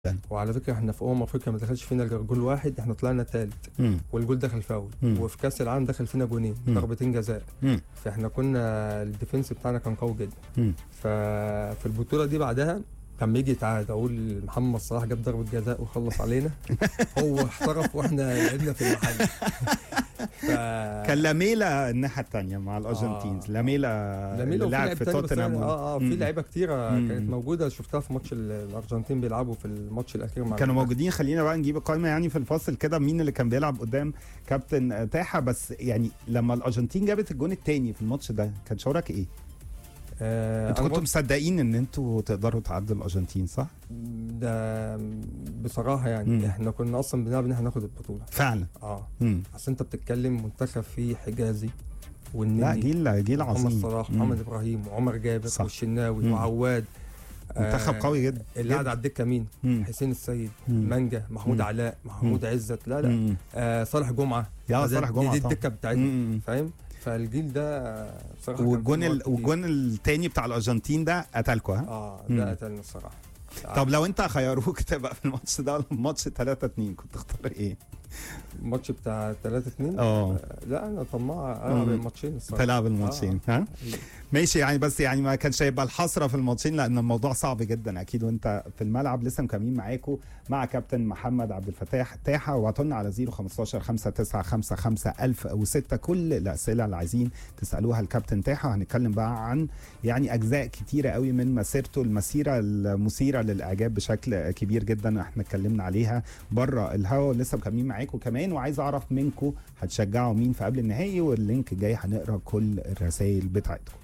وعلى فكره احنا في امم افريقيا ما دخلش فينا غير جول واحد احنا طلعنا ثالث مم. والجول دخل فاول مم. وفي كاس العالم دخل فينا جونين مم. ضربتين جزاء مم. فاحنا كنا الديفنس بتاعنا كان قوي جدا مم. ففي البطوله دي بعدها كان بيجي يتعاد اقول محمد صلاح جاب ضربه جزاء وخلص علينا هو احترف واحنا لعبنا في المحل ف... كان لاميلا الناحيه الثانيه مع الارجنتين آه. لاميلا لاميلا وفي لعب لعيبه في تانية بس توتنهام أنا- اه اه في مم. لعيبه كتيره مم. كانت موجوده شفتها في ماتش ال- الارجنتين بيلعبوا في الماتش الاخير مع كانوا المنتخب. موجودين خلينا بقى نجيب القائمه يعني في الفاصل كده مين اللي كان بيلعب قدام كابتن تاحه بس يعني لما الارجنتين جابت الجون الثاني في الماتش ده كان شعورك ايه؟ آه انتوا أنا كنتوا برضه- مصدقين ان انتوا تقدروا تعدوا الارجنتين صح؟ ده بصراحه يعني مم. احنا كنا اصلا بنلعب ان احنا ناخد البطوله فعلا اه مم. اصل انت بتتكلم منتخب فيه حجازي لا والنني جيل جيل محمد عظيم صلاح مم. محمد ابراهيم وعمر جابر صح. والشناوي مم. وعواد منتخب قوي جدا اللي قاعد جدا. على الدكه مين؟ مم. حسين السيد مم. مانجا محمود مم. علاء محمود عزت لا لا مم. آه صالح جمعه يا ده- صالح دي- جمعه دي طبعا. الدكه بتاعتنا مم. فاهم فالجيل ده آه، بصراحه كان والجون فيه ال... مواد كتير. والجون الثاني بتاع الارجنتين ده قتلكوا ها؟ اه مم. ده قتلنا الصراحه طب لو انت خيروك تبقى في الماتش ده ولا في ماتش 3 2 كنت تختار ايه؟ الماتش بتاع 3 2 اه لا انا طماع العب مم. الماتشين الصراحه تلعب الماتشين ها؟ ماشي يعني بس يعني ما كانش هيبقى الحسره في الماتشين لان الموضوع صعب جدا اكيد وانت في الملعب لسه مكملين معاكم مع كابتن محمد عبد الفتاح تاحه وابعتوا لنا على 015 5955 1006 كل الاسئله اللي عايزين تسالوها الكابتن تاحه هنتكلم بقى عن يعني اجزاء كتيره قوي من مسيرته المسيره المثيره للاعجاب بشكل كبير جدا احنا اتكلمنا عليها بره الهوا لسه مكملين معاكم كمان وعايز اعرف منكم هتشجعوا مين في قبل النهائي واللينك الجاي هنقرا كل الرسائل بتاعتكم